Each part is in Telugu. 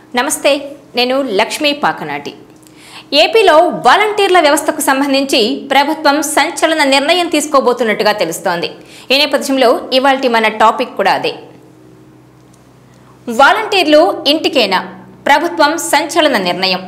నమస్తే నేను లక్ష్మీ పాకనాటి ఏపీలో వాలంటీర్ల వ్యవస్థకు సంబంధించి ప్రభుత్వం సంచలన నిర్ణయం తీసుకోబోతున్నట్టుగా తెలుస్తోంది ఈ నేపథ్యంలో ఇవాల్టి మన టాపిక్ కూడా అదే వాలంటీర్లు ఇంటికేనా ప్రభుత్వం సంచలన నిర్ణయం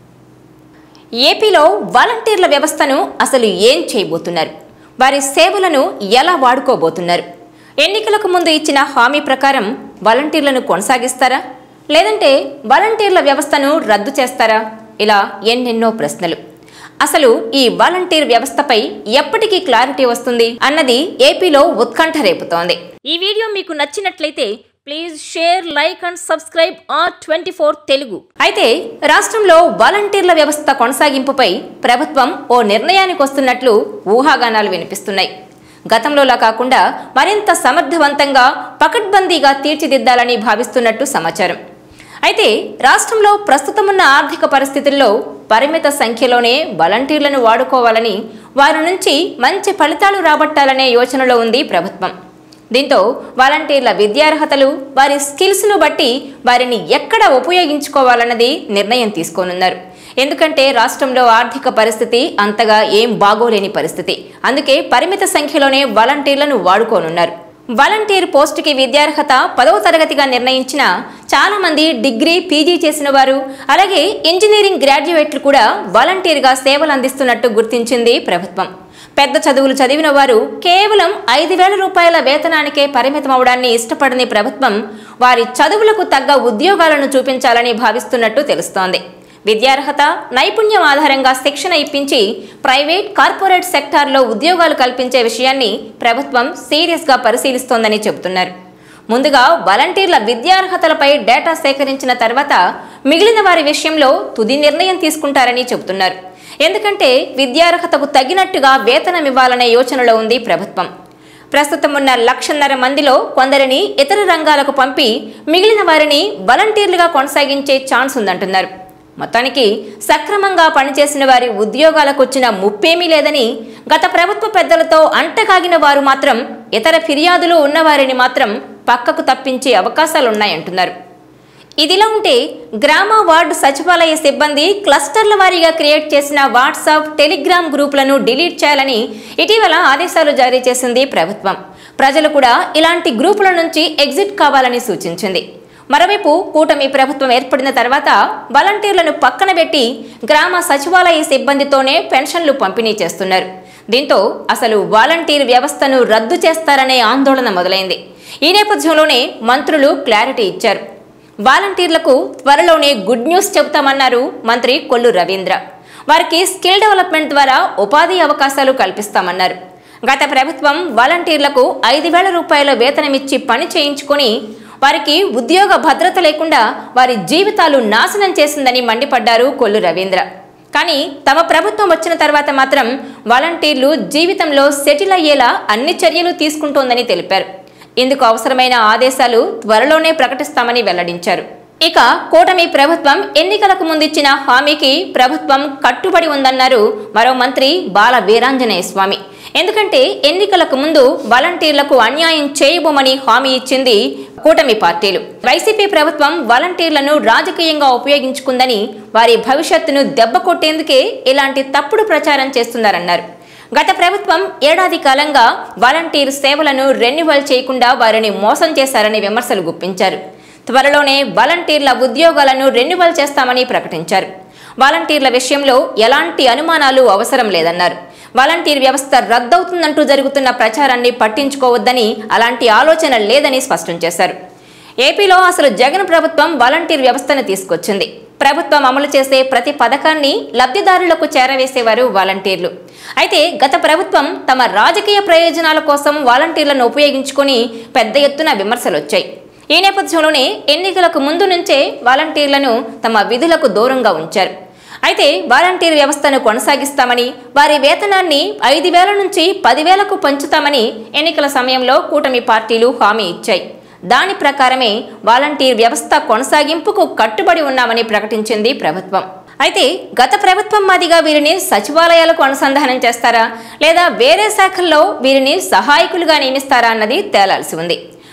ఏపీలో వాలంటీర్ల వ్యవస్థను అసలు ఏం చేయబోతున్నారు వారి సేవలను ఎలా వాడుకోబోతున్నారు ఎన్నికలకు ముందు ఇచ్చిన హామీ ప్రకారం వాలంటీర్లను కొనసాగిస్తారా లేదంటే వాలంటీర్ల వ్యవస్థను రద్దు చేస్తారా ఇలా ఎన్నెన్నో ప్రశ్నలు అసలు ఈ వాలంటీర్ వ్యవస్థపై ఎప్పటికీ క్లారిటీ వస్తుంది అన్నది ఏపీలో ఉత్కంఠ రేపుతోంది ఈ వీడియో మీకు నచ్చినట్లయితే please share like and subscribe R twenty four Telugu అయితే రాష్ట్రంలో వాలంటీర్ల వ్యవస్థ కొనసాగింపుపై ప్రభుత్వం ఓ నిర్ణయానికి వస్తున్నట్లు ఊహాగానాలు వినిపిస్తున్నాయి గతంలోలా కాకుండా మరింత సమర్థవంతంగా పకడ్బందీగా తీర్చిదిద్దాలని భావిస్తున్నట్టు సమాచారం అయితే రాష్ట్రంలో ప్రస్తుతం ఉన్న ఆర్థిక పరిస్థితుల్లో పరిమిత సంఖ్యలోనే వాలంటీర్లను వాడుకోవాలని వారి నుంచి మంచి ఫలితాలు రాబట్టాలనే యోచనలో ఉంది ప్రభుత్వం దీంతో వాలంటీర్ల విద్యార్హతలు వారి స్కిల్స్ను బట్టి వారిని ఎక్కడ ఉపయోగించుకోవాలన్నది నిర్ణయం తీసుకోనున్నారు ఎందుకంటే రాష్ట్రంలో ఆర్థిక పరిస్థితి అంతగా ఏం బాగోలేని పరిస్థితి అందుకే పరిమిత సంఖ్యలోనే వాలంటీర్లను వాడుకోనున్నారు వాలంటీర్ పోస్టుకి విద్యార్హత పదవ తరగతిగా నిర్ణయించిన చాలా మంది డిగ్రీ పీజీ చేసిన వారు అలాగే ఇంజనీరింగ్ గ్రాడ్యుయేట్లు కూడా వాలంటీర్గా సేవలు అందిస్తున్నట్టు గుర్తించింది ప్రభుత్వం పెద్ద చదువులు చదివిన వారు కేవలం ఐదు వేల రూపాయల వేతనానికే పరిమితం అవడాన్ని ఇష్టపడని ప్రభుత్వం వారి చదువులకు తగ్గ ఉద్యోగాలను చూపించాలని భావిస్తున్నట్టు తెలుస్తోంది విద్యార్హత నైపుణ్యం ఆధారంగా శిక్షణ ఇప్పించి ప్రైవేట్ కార్పొరేట్ సెక్టార్లో ఉద్యోగాలు కల్పించే విషయాన్ని ప్రభుత్వం సీరియస్గా పరిశీలిస్తోందని చెబుతున్నారు ముందుగా వాలంటీర్ల విద్యార్హతలపై డేటా సేకరించిన తర్వాత మిగిలిన వారి విషయంలో తుది నిర్ణయం తీసుకుంటారని చెబుతున్నారు ఎందుకంటే విద్యార్హతకు తగినట్టుగా వేతనం ఇవ్వాలనే యోచనలో ఉంది ప్రభుత్వం ప్రస్తుతం ఉన్న లక్షన్నర మందిలో కొందరిని ఇతర రంగాలకు పంపి మిగిలిన వారిని వాలంటీర్లుగా కొనసాగించే ఛాన్స్ ఉందంటున్నారు మొత్తానికి సక్రమంగా పనిచేసిన వారి ఉద్యోగాలకు వచ్చిన ముప్పేమీ లేదని గత ప్రభుత్వ పెద్దలతో అంటకాగిన వారు మాత్రం ఇతర ఫిర్యాదులు ఉన్నవారిని మాత్రం పక్కకు తప్పించే అవకాశాలున్నాయంటున్నారు ఇదిలా ఉంటే గ్రామ వార్డు సచివాలయ సిబ్బంది క్లస్టర్ల వారీగా క్రియేట్ చేసిన వాట్సాప్ టెలిగ్రామ్ గ్రూపులను డిలీట్ చేయాలని ఇటీవల ఆదేశాలు జారీ చేసింది ప్రభుత్వం ప్రజలు కూడా ఇలాంటి గ్రూపుల నుంచి ఎగ్జిట్ కావాలని సూచించింది మరోవైపు కూటమి ప్రభుత్వం ఏర్పడిన తర్వాత వాలంటీర్లను పక్కన పెట్టి గ్రామ సచివాలయ సిబ్బందితోనే పెన్షన్లు పంపిణీ చేస్తున్నారు దీంతో అసలు వాలంటీర్ వ్యవస్థను రద్దు చేస్తారనే ఆందోళన మొదలైంది ఈ నేపథ్యంలోనే మంత్రులు క్లారిటీ ఇచ్చారు వాలంటీర్లకు త్వరలోనే గుడ్ న్యూస్ చెబుతామన్నారు మంత్రి కొల్లు రవీంద్ర వారికి స్కిల్ డెవలప్మెంట్ ద్వారా ఉపాధి అవకాశాలు కల్పిస్తామన్నారు గత ప్రభుత్వం వాలంటీర్లకు ఐదు వేల రూపాయల వేతనమిచ్చి పని చేయించుకొని వారికి ఉద్యోగ భద్రత లేకుండా వారి జీవితాలు నాశనం చేసిందని మండిపడ్డారు కొల్లు రవీంద్ర కానీ తమ ప్రభుత్వం వచ్చిన తర్వాత మాత్రం వాలంటీర్లు జీవితంలో సెటిల్ అయ్యేలా అన్ని చర్యలు తీసుకుంటోందని తెలిపారు ఇందుకు అవసరమైన ఆదేశాలు త్వరలోనే ప్రకటిస్తామని వెల్లడించారు ఇక కూటమి ప్రభుత్వం ఎన్నికలకు ముందిచ్చిన హామీకి ప్రభుత్వం కట్టుబడి ఉందన్నారు మరో మంత్రి బాల వీరాంజనేయ స్వామి ఎందుకంటే ఎన్నికలకు ముందు వాలంటీర్లకు అన్యాయం చేయబోమని హామీ ఇచ్చింది కూటమి పార్టీలు వైసీపీ ప్రభుత్వం వాలంటీర్లను రాజకీయంగా ఉపయోగించుకుందని వారి భవిష్యత్తును దెబ్బ కొట్టేందుకే ఇలాంటి తప్పుడు ప్రచారం చేస్తున్నారన్నారు గత ప్రభుత్వం ఏడాది కాలంగా వాలంటీర్ సేవలను రెన్యువల్ చేయకుండా వారిని మోసం చేశారని విమర్శలు గుప్పించారు త్వరలోనే వాలంటీర్ల ఉద్యోగాలను రెన్యువల్ చేస్తామని ప్రకటించారు వాలంటీర్ల విషయంలో ఎలాంటి అనుమానాలు అవసరం లేదన్నారు వాలంటీర్ వ్యవస్థ రద్దవుతుందంటూ జరుగుతున్న ప్రచారాన్ని పట్టించుకోవద్దని అలాంటి ఆలోచన లేదని స్పష్టం చేశారు ఏపీలో అసలు జగన్ ప్రభుత్వం వాలంటీర్ వ్యవస్థను తీసుకొచ్చింది ప్రభుత్వం అమలు చేసే ప్రతి పథకాన్ని లబ్ధిదారులకు చేరవేసేవారు వాలంటీర్లు అయితే గత ప్రభుత్వం తమ రాజకీయ ప్రయోజనాల కోసం వాలంటీర్లను ఉపయోగించుకొని పెద్ద ఎత్తున విమర్శలు వచ్చాయి ఈ నేపథ్యంలోనే ఎన్నికలకు ముందు నుంచే వాలంటీర్లను తమ విధులకు దూరంగా ఉంచారు అయితే వాలంటీర్ వ్యవస్థను కొనసాగిస్తామని వారి వేతనాన్ని ఐదు వేల నుంచి పదివేలకు పంచుతామని ఎన్నికల సమయంలో కూటమి పార్టీలు హామీ ఇచ్చాయి దాని ప్రకారమే వాలంటీర్ వ్యవస్థ కొనసాగింపుకు కట్టుబడి ఉన్నామని ప్రకటించింది ప్రభుత్వం అయితే గత ప్రభుత్వం మాదిగా వీరిని సచివాలయాలకు అనుసంధానం చేస్తారా లేదా వేరే శాఖల్లో వీరిని సహాయకులుగా నియమిస్తారా అన్నది తేలాల్సి ఉంది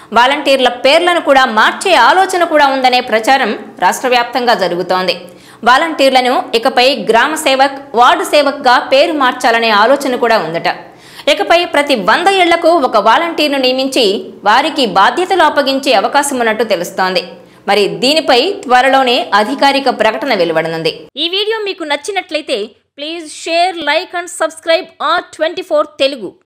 వాలంటీర్ల పేర్లను కూడా మార్చే ఆలోచన కూడా ఉందనే ప్రచారం రాష్ట్ర వ్యాప్తంగా జరుగుతోంది వాలంటీర్లను ఇకపై గ్రామ సేవక్ వార్డు సేవక్గా పేరు మార్చాలనే ఆలోచన కూడా ఉందట ఇకపై ప్రతి వంద ఏళ్లకు ఒక వాలంటీర్ను నియమించి వారికి బాధ్యతలు అప్పగించే అవకాశం ఉన్నట్టు తెలుస్తోంది మరి దీనిపై త్వరలోనే అధికారిక ప్రకటన వెలువడనుంది ఈ వీడియో మీకు నచ్చినట్లయితే please share like and subscribe R twenty Telugu